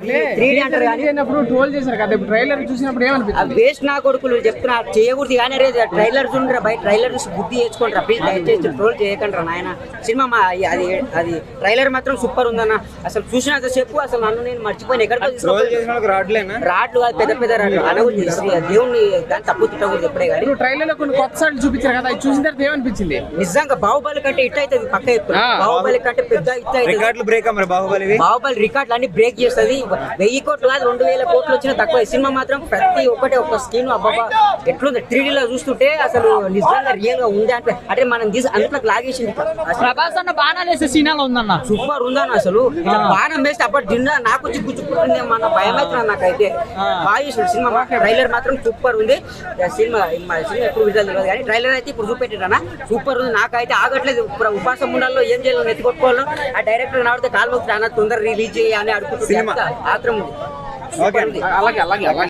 Three D అంటారు కానీ అయినప్పుడు ట్రోల్ చేశారు కదా ఇప్పుడు ట్రైలర్ చూసినప్పుడు ఆ ఏమనిపించింది వేస్ట్ నా కొడుకులు చెప్తున్నా చేయకూడదు కానీ రే ట్రైలర్ చూడరా బయట ట్రైలర్ చూసి బుద్ధి తెచ్చుకోండి ప్లీజ్ దయచేసి ట్రోల్ చేయకండి నాయన సినిమా మా అది అది ట్రైలర్ మాత్రం సూపర్ ఉందన్న అసలు చూసినంత సేపు అసలు నన్ను నేను మర్చిపోయిన ఎక్కడికో ట్రోల్ తీసుకోపోయి చేసిన వాళ్ళకి రావట్లేనా రాట్లు కాదు పెద్ద పెద్ద రాట్లు అనకూడదు శ్రీ దేవుణ్ణి దాన్ని తప్పు తిట్టకూడదు ఎప్పుడే కానీ ఇప్పుడు ట్రైలర్ లో కొన్ని కొత్త సార్లు చూపించారు కదా అది చూసిన తర్వాత ఏమనిపించింది నిజంగా బాహుబలి కంటే ఇట్ అవుతుంది పక్క చెప్తున్నా ఆ. బాహుబలి కంటే పెద్ద ఇట్ అవుతుంది రికార్డులు బ్రేక్ మరి బాహుబలివి బాహుబలి రికార్డులు అన్ని బ్రేక్ చేస్తుంది వెయ్యి కోట్లు కాదు రెండు వేల కోట్లు వచ్చిన తక్కువ ఈ సినిమా మాత్రం ప్రతి ఒక్కటి ఒక స్క్రీన్ అబ్బాబా ఎట్లుంది త్రీ లో చూస్తుంటే అసలు నిజంగా రియల్ గా ఉంది అంటే అంటే మనం తీసి అంతలోకి లాగేసింది ప్రభాస్ అన్న బాణాలు వేసే సీనాలు ఉందన్న సూపర్ ఉందని అసలు ఇట్లా బాణం వేస్తే అప్పటి దిండా నాకు వచ్చి గుచ్చుకుంటుంది మన భయం అవుతుంది నాకైతే బాగా చేసిన సినిమా ట్రైలర్ మాత్రం సూపర్ ఉంది ఆ సినిమా మా సినిమా ఎప్పుడు విడుదల తెలియదు కానీ ట్రైలర్ అయితే ఇప్పుడు చూపెట్టారన్న సూపర్ ఉంది నాకైతే ఆగట్లేదు ఇప్పుడు ఉపాసం ఉండాలో ఏం చేయాలో నెత్తుకొట్టుకోవాలో ఆ డైరెక్టర్ నాడితే కాలు మొక్కి అన్న తొందర రిలీజ్ చేయాలి అని అడుగుతుంది సినిమా. ఆత్రం ఉంది ఓకే సూపర్ ఉంది అలాగే అలాగే అలాగే